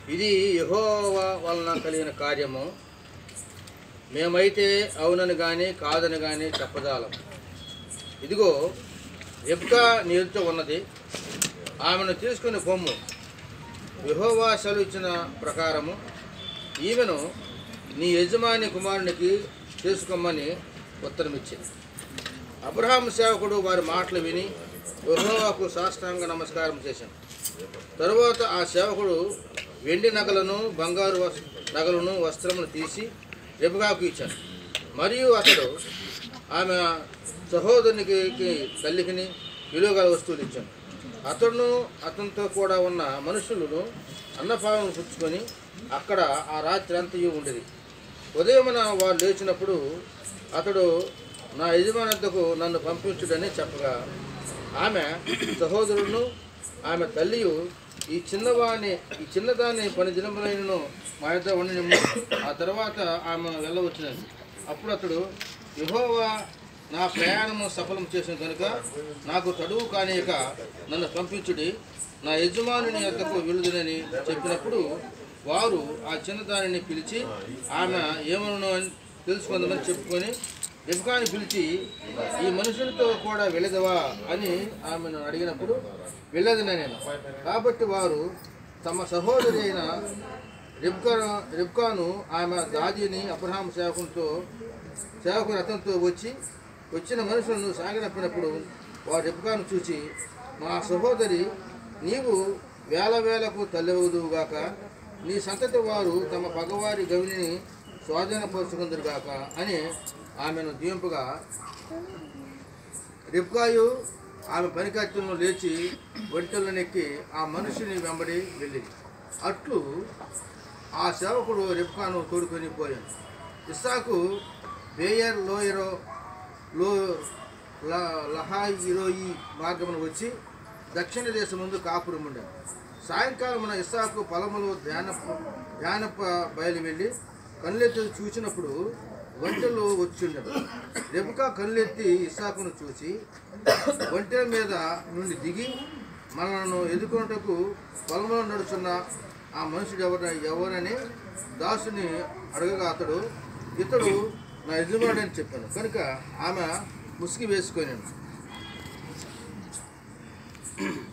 ఇది యెహోవా వలన కలిగిన కార్యము మేమైతే అవునని కానీ కాదని కానీ చెప్పజాలం ఇదిగో ఎబ్కా నీరుతో ఉన్నది ఆమెను తీసుకుని పొమ్ము యెహోవా సెలవు ఇచ్చిన ప్రకారము ఈమెను నీ యజమాని కుమారునికి చేసుకోమని ఉత్తరమిచ్చింది అబ్రహాం సేవకుడు వారి మాటలు విని యెహోవాకు సాష్టాంగ నమస్కారం చేశాను తరువాత ఆ సేవకుడు వెండి నగలను బంగారు వస్- నగలను వస్త్రమును తీసి రెబకాకు ఇచ్చాను మరియు అతడు ఆమె సహోదరునికి తల్లికిని విలువగల వస్తువులు ఇచ్చాను అతడును అతనితో కూడా ఉన్న మనుషులను అన్నపాలను పుచ్చుకొని అక్కడ ఆ రాత్రి అంతయు ఉండేది ఉదయమున వారు లేచినప్పుడు అతడు నా యజమానతకు నన్ను పంపించుడని చెప్పగా ఆమె సహోదరులను ఆమె తల్లియు ఈ చిన్నవాణి ఈ చిన్నదాన్ని పని దినములైనను మా యొద్ద ఉండనిమ్ము ఆ తర్వాత ఆమె వెళ్ళవచ్చినది అప్పుడు అతడు యెహోవా నా ప్రయాణము సఫలం చేసిన కనుక నాకు తడువు కానియక నన్ను పంపించుడి నా యజమానుని యొద్దకు వెళుదునని చెప్పినప్పుడు వారు ఆ చిన్నదానిని పిలిచి ఆమె ఏమను అని తెలుసుకుందామని చెప్పుకొని రిబ్కాని పిలిచి ఈ మనుషులతో కూడా వెళ్ళదవా అని ఆమెను అడిగినప్పుడు వెళ్ళదని నేను కాబట్టి వారు తమ సహోదరి అయిన రిబ్కా రిబ్కాను ఆమె దాదిని అబ్రహాం సేవకునితో సేవకుని అతనితో వచ్చి వచ్చిన మనుషులను సాగనప్పినప్పుడు వారు రిబ్కాను చూచి మా సహోదరి నీవు వేల వేలకు తల్లవుదువుగాక నీ సంతతి వారు తమ పగవారి గవిని స్వాధీనపరుచుకుందరుగాక అని ఆమెను దీంపుగా రిబ్కాయు ఆమె పనికత్తులను లేచి ఒంటెలను ఎక్కి ఆ మనిషిని వెంబడి వెళ్ళింది అట్లు ఆ సేవకుడు రిబ్కాను తోడుకొని పోయాను ఇస్సాకు బేయర్ లోయరో లో ల- లహాయిరోయి మార్గమును వచ్చి దక్షిణ దేశం ముందు కాపురం ఉండాను సాయంకాలమున ఇస్సాకు పొలములు ధ్యాన ధ్యానప బయలు వెళ్ళి కళ్ళెత్తి చూసినప్పుడు ఒంటెలు వచ్చిండడు రెబకా కళ్ళెత్తి ఇస్సాకును చూసి ఒంటెల మీద నుండి దిగి మనలను ఎదుర్కొనుటకు పొలంలో నడుచున్న ఆ మనుషుడు ఎవర ఎవరని దాసుని అడగగా అతడు ఇతడు నా యజమానుడని చెప్పాను కనుక ఆమె ముసుగు వేసుకొని